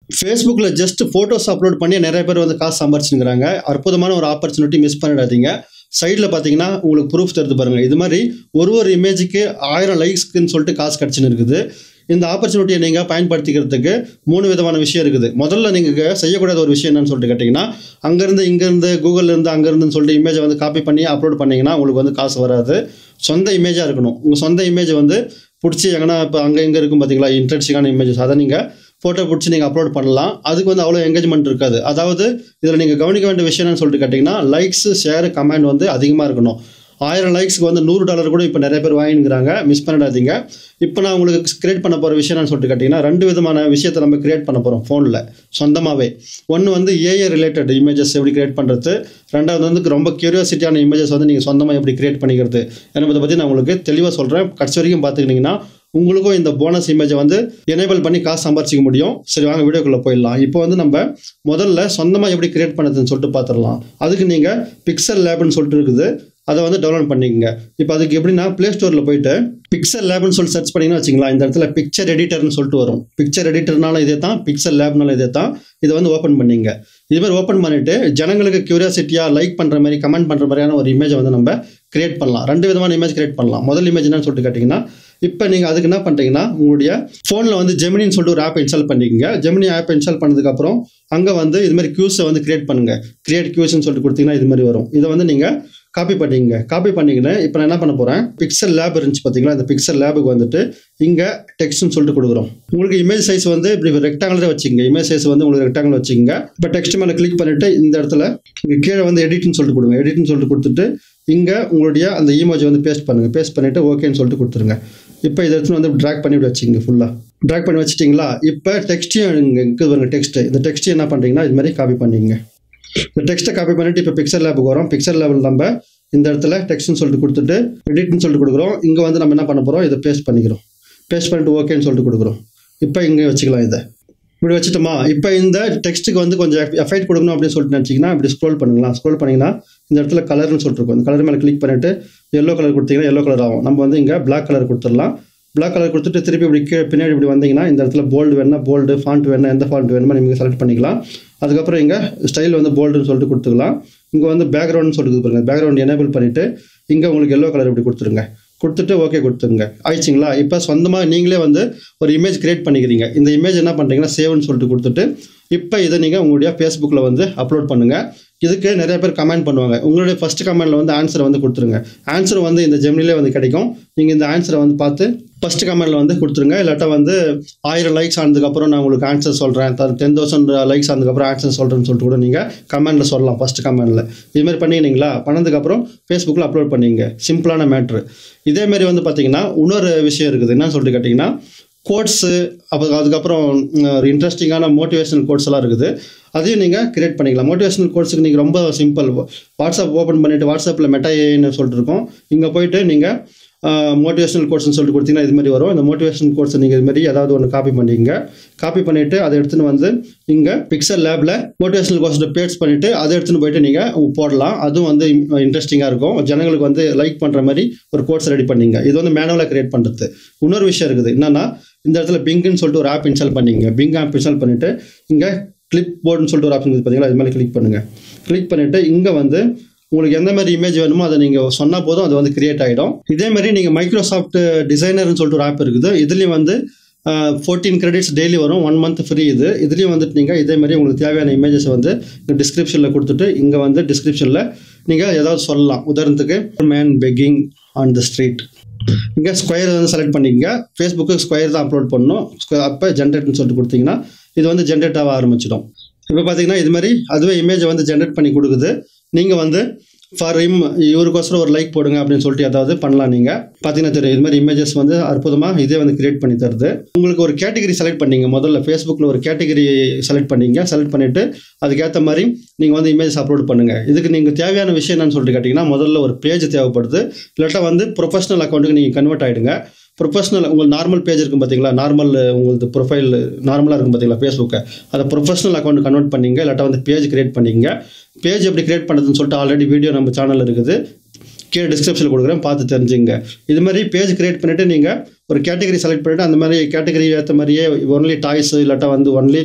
ஃபேஸ்புக்கில் just photos upload பண்ணி நிறைய பேர் வந்து காசு சம்பாரிச்சுங்கிறாங்க அற்புதமான ஒரு ஆப்பர்ச்சுனிட்டி மிஸ் பண்ணிடாதீங்க சைடில் பார்த்தீங்கன்னா உங்களுக்கு ப்ரூஃப் தருது பாருங்கள் இது மாதிரி ஒரு ஒரு இமேஜுக்கு ஆயிரம் லைக்ஸ்க்குன்னு சொல்லிட்டு காசு கிடச்சின்னு இருக்குது இந்த ஆப்பர்ச்சுனிட்டியை நீங்கள் பயன்படுத்திக்கிறதுக்கு மூணு விதமான விஷயம் இருக்குது முதல்ல நீங்கள் செய்யக்கூடாத ஒரு விஷயம் என்னன்னு சொல்லிட்டு கேட்டிங்கன்னா அங்கேருந்து இங்கேருந்து கூகுள்லேருந்து அங்கேருந்துன்னு சொல்லிட்டு இமேஜை வந்து காப்பி பண்ணி அப்லோட் பண்ணிங்கன்னா உங்களுக்கு வந்து காசு வராது சொந்த இமேஜாக இருக்கணும் உங்கள் சொந்த இமேஜ் வந்து பிடிச்சி எங்கன்னா இப்போ அங்கே இங்கே இருக்கும் பார்த்தீங்களா இன்ட்ரெஸ்டிங்கான இமேஜஸ் அதை நீங்கள் ஃபோட்டோ பிடிச்சி நீங்கள் அப்லோட் பண்ணலாம் அதுக்கு வந்து அவ்வளோ என்கேஜ்மெண்ட் இருக்காது அதாவது இதில் நீங்கள் கவனிக்க வேண்டிய விஷயம் என்னன்னு சொல்லிட்டு கேட்டிங்கன்னா லைக்ஸ் ஷேர் கமெண்ட் வந்து அதிகமாக இருக்கணும் ஆயிரம் லைக்ஸ்க்கு வந்து நூறு டாலர் கூட இப்போ நிறைய பேர் வாங்கிக்கிறாங்க மிஸ் பண்ணிடாதீங்க இப்போ நான் உங்களுக்கு கிரியேட் பண்ண போகிற விஷயம் என்னன்னு சொல்லிட்டு கேட்டிங்கன்னா ரெண்டு விதமான விஷயத்தை நம்ம கிரியேட் பண்ண போகிறோம் ஃபோனில் சொந்தமாகவே ஒன்று வந்து ஏஐ ரிலேட்டட் இமேஜஸ் எப்படி கிரியேட் பண்ணுறது ரெண்டாவது வந்து ரொம்ப கியூரியாசிட்டியான இமேஜஸ் வந்து நீங்கள் சொந்தமாக எப்படி கிரியேட் பண்ணிக்கிறது என்பதை பற்றி நான் உங்களுக்கு தெளிவாக சொல்கிறேன் கடைசி வரைக்கும் பார்த்துக்கிட்டிங்கன்னா உங்களுக்கும் இந்த போனஸ் இமேஜை வந்து எனேபிள் பண்ணி காசு சம்பாரிச்சிக்க முடியும் சரி வாங்க வீடியோக்குள்ளே போயிடலாம் இப்போ வந்து நம்ம முதல்ல சொந்தமாக எப்படி கிரியேட் பண்ணுறதுன்னு சொல்லிட்டு பார்த்துடலாம் அதுக்கு நீங்கள் பிக்சல் லேப்னு சொல்லிட்டு இருக்குது அதை வந்து டவுன்லோட் பண்ணிக்கங்க இப்போ அதுக்கு எப்படின்னா ப்ளே ஸ்டோரில் போயிட்டு பிக்சல் லேப்னு சொல்லி சர்ச் பண்ணிங்கன்னா வச்சுங்களா இந்த இடத்துல பிக்சர் எடிட்டர்னு சொல்லிட்டு வரும் பிக்சர் எடிட்டர்னால இதே தான் பிக்சல் லேப்னால இதே தான் இதை வந்து ஓப்பன் பண்ணிங்க இது மாதிரி ஓப்பன் பண்ணிட்டு ஜனங்களுக்கு கியூரியாசிட்டியாக லைக் பண்ணுற மாதிரி கமெண்ட் பண்ணுற மாதிரியான ஒரு இமேஜை வந்து நம்ம கிரியேட் பண்ணலாம் ரெண்டு விதமான இமேஜ் கிரியேட் பண்ணலாம் முதல் இமேஜ் என்னன்னு சொல்லிட்டு கேட்டிங்கன்னா இப்போ நீங்கள் அதுக்கு என்ன பண்ணுறீங்கன்னா உங்களுடைய ஃபோனில் வந்து ஜெமினின்னு சொல்லிட்டு ஒரு ஆப் இன்ஸ்டால் பண்ணிக்கங்க ஜெமினி ஆப் இன்ஸ்டால் பண்ணதுக்கப்புறம் அங்கே வந்து இது மாதிரி க்யூஸை வந்து கிரியேட் பண்ணுங்கள் கிரியேட் க்யூஸ்ன்னு சொல்லிட்டு கொடுத்தீங்கன்னா இது மாதிரி வரும் இதை வந்து நீங்கள் காப்பி பண்ணிங்க காப்பி பண்ணிக்கின்னு இப்போ நான் என்ன பண்ண போகிறேன் பிக்சல் லேப் இருந்துச்சு பார்த்தீங்களா இந்த பிக்சல் லேபுக்கு வந்துட்டு இங்கே டெக்ஸ்ட்னு சொல்லிட்டு கொடுக்குறோம் உங்களுக்கு இமேஜ் சைஸ் வந்து இப்படி ரெக்டாங்கிளே வச்சுங்க இமேஜ் சைஸ் வந்து உங்களுக்கு ரெக்டாங்கிள் வச்சுங்க இப்போ டெக்ஸ்ட் மேலே கிளிக் பண்ணிவிட்டு இந்த இடத்துல இங்கே கீழே வந்து எடிட்னு சொல்லிட்டு கொடுங்க எடிட்னு சொல்லிட்டு கொடுத்துட்டு இங்கே உங்களுடைய அந்த இமேஜ் வந்து பேஸ்ட் பண்ணுங்கள் பேஸ்ட் பண்ணிவிட்டு ஓகேன்னு சொல்லிட்டு கொடுத்துருங்க இப்போ இதை எடுத்து வந்து ட்ராக் பண்ணி இப்படி வச்சுங்க ஃபுல்லாக ட்ராக் பண்ணி வச்சிட்டிங்களா இப்போ டெக்ஸ்ட்டையும் இங்கே இருக்குது பாருங்க டெக்ஸ்ட்டு இந்த டெக்ஸ்ட்டு என்ன பண்ணுறீங்கன்னா இது மாதிரி காப்பி பண்ணிங்க இந்த டெக்ஸ்ட்டை காப்பி பண்ணிவிட்டு இப்போ பிக்சல் லேபுக்கு வரோம் பிக்சல் லேபிள் நம்ம இந்த இடத்துல டெக்ஸ்ட்னு சொல்லிட்டு கொடுத்துட்டு எடிட்னு சொல்லிட்டு கொடுக்குறோம் இங்கே வந்து நம்ம என்ன பண்ண போகிறோம் இதை பேஸ்ட் பண்ணிக்கிறோம் பேஸ்ட் பண்ணிட்டு ஓகேன்னு சொல்லிட்டு கொடுக்குறோம் இப்போ இங்கே வச்சுக்கலாம் இதை இப்படி வச்சுட்டோமா இப்போ இந்த டெக்ஸ்ட்டுக்கு வந்து கொஞ்சம் எஃபெக்ட் கொடுக்கணும் அப்படின்னு சொல்லிட்டு நினச்சிங்கன்னா இப்படி ஸ்க்ரோல் பண்ணுங்களா ஸ்க்ரோல் பண்ணிங்கன்னா இந்த இடத்துல கலர்னு சொல்லிட்டு இருக்கும் இந்த கலர் மேலே கிளிக் பண்ணிவிட்டு எல்லோ கலர் கொடுத்தீங்கன்னா எல்லோ கலர் ஆகும் நம்ம வந்து இங்கே பிளாக் கலர் கொடுத்துடலாம் பிளாக் கலர் கொடுத்துட்டு திருப்பி இப்படி கீழே பின்னாடி இப்படி வந்தீங்கன்னா இந்த இடத்துல போல்டு வேணா போல்டு ஃபாண்ட் வேணா எந்த ஃபாண்ட் வேணுமோ நீங்கள் செலக்ட் பண்ணிக்கலாம் அதுக்கப்புறம் இங்கே ஸ்டைல் வந்து போல்டுன்னு சொல்லிட்டு கொடுத்துக்கலாம் இங்கே வந்து பேக்ரவுண்ட்னு சொல்லிட்டு பாருங்க பேக்ரவுண்ட் எனேபிள் பண்ணிவிட்டு இங்கே உங்களுக்கு எல்லோ கலர் இப்படி கொடுத்துருங்க கொடுத்துட்டு ஓகே கொடுத்துருங்க ஆயிடுச்சிங்களா இப்போ சொந்தமாக நீங்களே வந்து ஒரு இமேஜ் கிரியேட் பண்ணிக்கிறீங்க இந்த இமேஜ் என்ன பண்ணுறீங்கன்னா சேவ்னு சொல்லிட்டு கொடுத்துட்டு இப்போ இதை நீங்கள் உங்களுடைய ஃபேஸ்புக்கில் வந்து அப்லோட் பண்ணுங்கள் இதுக்கு நிறைய பேர் கமெண்ட் பண்ணுவாங்க உங்களுடைய ஃபஸ்ட் கமெண்ட்டில் வந்து ஆன்சரை வந்து கொடுத்துருங்க ஆன்சர் வந்து இந்த ஜெமினிலே வந்து கிடைக்கும் நீங்கள் இந்த ஆன்சரை வந்து பார்த்து ஃபஸ்ட் கமெண்ட்டில் வந்து கொடுத்துருங்க இல்லாட்டா வந்து ஆயிரம் லைக்ஸ் ஆனதுக்கப்புறம் நான் உங்களுக்கு ஆன்சர் சொல்கிறேன் டென் தௌசண்ட் லைக்ஸ் ஆனதுக்கப்புறம் ஆன்சர் சொல்கிறேன்னு சொல்லிட்டு கூட நீங்கள் கமெண்ட்டில் சொல்லலாம் ஃபஸ்ட் கமெண்ட்டில் இதுமாதிரி பண்ணினீங்களா பண்ணதுக்கப்புறம் ஃபேஸ்புக்கில் அப்லோட் பண்ணிங்க சிம்பிளான மேட்ரு இதேமாரி வந்து பார்த்தீங்கன்னா இன்னொரு விஷயம் இருக்குது என்னன்னு சொல்லிட்டு கேட்டிங்கன்னா கோட்ஸு அப்போ அதுக்கப்புறம் ஒரு இன்ட்ரெஸ்டிங்கான மோட்டிவேஷனல் கோட்ஸ் எல்லாம் இருக்குது அதையும் நீங்கள் கிரியேட் பண்ணிக்கலாம் மோட்டிவேஷனல் கோர்ஸுக்கு நீங்கள் ரொம்ப சிம்பிள் வாட்ஸ்அப் ஓப்பன் பண்ணிவிட்டு வாட்ஸ்அப்பில் மெட்டா ஏன்னு சொல்லிட்டு இருக்கோம் இங்கே போயிட்டு நீங்கள் மோட்டிவேஷனல் கோர்ஸ்னு சொல்லிட்டு கொடுத்தீங்கன்னா இது மாதிரி வரும் இந்த மோட்டிவேஷனல் கோர்ஸை நீங்கள் இது மாதிரி ஏதாவது ஒன்று காப்பி பண்ணிங்க காப்பி பண்ணிவிட்டு அதை எடுத்துன்னு வந்து இங்கே பிக்சல் லேபில் மோட்டிவேஷனல் கோர்ஸ் பேட்ஸ் பண்ணிவிட்டு அதை எடுத்துன்னு போயிட்டு நீங்கள் போடலாம் அதுவும் வந்து இன்ட்ரெஸ்டிங்காக இருக்கும் ஜனங்களுக்கு வந்து லைக் பண்ணுற மாதிரி ஒரு கோர்ஸ் ரெடி பண்ணிங்க இது வந்து மேனுவலாக கிரியேட் பண்ணுறது இன்னொரு விஷயம் இருக்குது என்னென்னா இந்த இடத்துல பிங்க்னு சொல்லிட்டு ஒரு ஆப் இன்ஸ்டால் பண்ணிங்க பிங் ஆப் இன்ஸ்டால் பண்ணிவிட்டு இங்கே கிளிப் போர்டுன்னு சொல்லிட்டு ஒரு ஆப்ஷன் இருக்குது பார்த்தீங்களா இது மாதிரி கிளிக் பண்ணுங்கள் கிளிக் பண்ணிவிட்டு இங்கே வந்து உங்களுக்கு எந்த மாதிரி இமேஜ் வேணுமோ அதை நீங்கள் சொன்னால் போதும் அது வந்து கிரியேட் ஆகிடும் இதே மாதிரி நீங்கள் மைக்ரோசாஃப்ட் டிசைனர்னு சொல்லிட்டு ஒரு ஆப் இருக்குது இதுலேயும் வந்து ஃபோர்டீன் கிரெடிட்ஸ் டெய்லி வரும் ஒன் மந்த் ஃப்ரீ இது இதுலேயும் வந்துட்டு நீங்கள் இதே மாதிரி உங்களுக்கு தேவையான இமேஜஸ் வந்து டிஸ்கிரிப்ஷனில் கொடுத்துட்டு இங்கே வந்து டிஸ்கிரிப்ஷனில் நீங்கள் ஏதாவது சொல்லலாம் உதாரணத்துக்கு man begging on the street இங்கே ஸ்கொயர் வந்து செலக்ட் பண்ணிக்கங்க ஃபேஸ்புக்கு ஸ்கொயர் தான் அப்லோட் பண்ணணும் அப்போ ஜென்ரேட்னு சொல்லிட்டு கொடுத்தீங்கன்னா இது வந்து ஜென்ரேட் ஆக ஆரம்பிச்சிடும் இப்போ பார்த்தீங்கன்னா இது மாதிரி அதுவே இமேஜை வந்து ஜென்ரேட் பண்ணி கொடுக்குது நீங்கள் வந்து ஃபார் இம் இவருக்கோசரம் ஒரு லைக் போடுங்க அப்படின்னு சொல்லிட்டு ஏதாவது பண்ணலாம் நீங்கள் பார்த்தீங்கன்னா தெரியும் இது மாதிரி இமேஜஸ் வந்து அற்புதமாக இதே வந்து கிரியேட் பண்ணி தருது உங்களுக்கு ஒரு கேட்டகரி செலக்ட் பண்ணீங்க முதல்ல ஃபேஸ்புக்கில் ஒரு கேட்டகரி செலக்ட் பண்ணீங்க செலக்ட் பண்ணிவிட்டு அதுக்கேற்ற மாதிரி நீங்கள் வந்து இமேஜஸ் அப்லோட் பண்ணுங்கள் இதுக்கு நீங்கள் தேவையான விஷயம் என்னன்னு சொல்லிட்டு கேட்டிங்கன்னா முதல்ல ஒரு பேஜ் தேவைப்படுது இல்லாட்டா வந்து ப்ரொஃபஷனல் அக்கௌண்ட்டுக்கு நீங்கள் கன்வெர்ட் ஆகிடுங்க ப்ரொஃபஷனல் உங்களுக்கு நார்மல் பேஜ் இருக்கும் பார்த்தீங்களா நார்மல் உங்களுக்கு ப்ரொஃபைல் நார்மலாக இருக்கும் பார்த்தீங்களா ஃபேஸ்புக்கை அதை ப்ரொஃபஷனல் அக்கௌண்ட் கன்வெர்ட் பண்ணிங்க இல்லாட்டா வந்து பேஜ் கிரியேட் பண்ணிங்க பேஜ் எப்படி கிரியேட் பண்ணுறதுன்னு சொல்லிட்டு ஆல்ரெடி வீடியோ நம்ம சேனலில் இருக்குது கீழே டிஸ்கிரிப்ஷனில் கொடுக்குறேன் பார்த்து தெரிஞ்சுங்க இது மாதிரி பேஜ் கிரியேட் பண்ணிவிட்டு நீங்கள் ஒரு கேட்டகரி செலக்ட் பண்ணிவிட்டு அந்த மாதிரி கேட்டகரி ஏற்ற மாதிரியே ஒன்லி டாய்ஸ் இல்லாட்டா வந்து ஒன்லி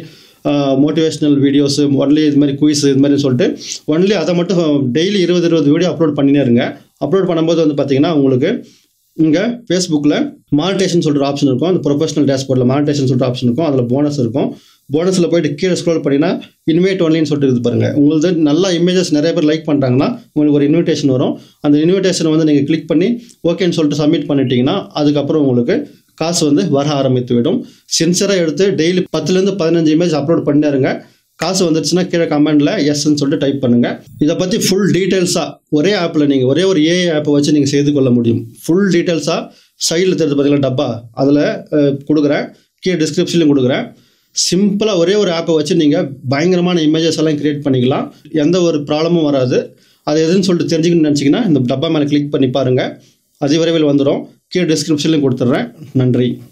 மோட்டிவேஷனல் வீடியோஸ் ஒன்லி இது மாதிரி குயிஸ் இது மாதிரி சொல்லிட்டு ஒன்லி அதை மட்டும் டெய்லி இருபது இருபது வீடியோ அப்லோட் பண்ணினே இருங்க அப்லோட் பண்ணும்போது வந்து பார்த்தீங்கன்னா உங்களுக்கு இங்கே ஃபேஸ்புக்கில் மானிட்டேஷன் சொல்கிற ஆப்ஷன் இருக்கும் அந்த ப்ரொஃபஷனல் டேஷ்போர்டில் மானிட்டேஷன் சொல்கிற ஆப்ஷன் இருக்கும் அதில் போனஸ் இருக்கும் போனஸில் போயிட்டு கீழே ஸ்க்ரோல் பண்ணினா இன்வைட் ஒன்லின்னு சொல்லிட்டு இருக்குது பாருங்கள் உங்களுக்கு நல்லா இமேஜஸ் நிறைய பேர் லைக் பண்ணுறாங்கன்னா உங்களுக்கு ஒரு இன்விடேஷன் வரும் அந்த இன்விடேஷனை வந்து நீங்கள் கிளிக் பண்ணி ஓகேன்னு சொல்லிட்டு சப்மிட் பண்ணிட்டீங்கன்னா அதுக்கப்புறம் உங்களுக்கு காசு வந்து வர ஆரம்பித்து விடும் சின்சராக எடுத்து டெய்லி பத்துலேருந்து பதினஞ்சு இமேஜ் அப்லோட் பண்ணிருங்க காசு வந்துருச்சுன்னா கீழே கமெண்டில் எஸ்ன்னு சொல்லிட்டு டைப் பண்ணுங்கள் இதை பற்றி ஃபுல் டீட்டெயில்ஸாக ஒரே ஆப்பில் நீங்கள் ஒரே ஒரு ஏஐ ஆப்பை வச்சு நீங்கள் செய்து கொள்ள முடியும் ஃபுல் டீட்டெயில்ஸாக சைடில் தெரிஞ்சு பார்த்தீங்களா டப்பா அதில் கொடுக்குறேன் கீழே டிஸ்கிரிப்ஷன்லையும் கொடுக்குறேன் சிம்பிளாக ஒரே ஒரு ஆப்பை வச்சு நீங்கள் பயங்கரமான இமேஜஸ் எல்லாம் கிரியேட் பண்ணிக்கலாம் எந்த ஒரு ப்ராப்ளமும் வராது அது எதுன்னு சொல்லிட்டு தெரிஞ்சுக்கணும்னு நினச்சிங்கன்னா இந்த டப்பா மேலே கிளிக் பண்ணி பாருங்கள் அது விரைவில் வந்துடும் கீழே டிஸ்கிரிப்ஷன்லையும் கொடுத்துட்றேன் நன்றி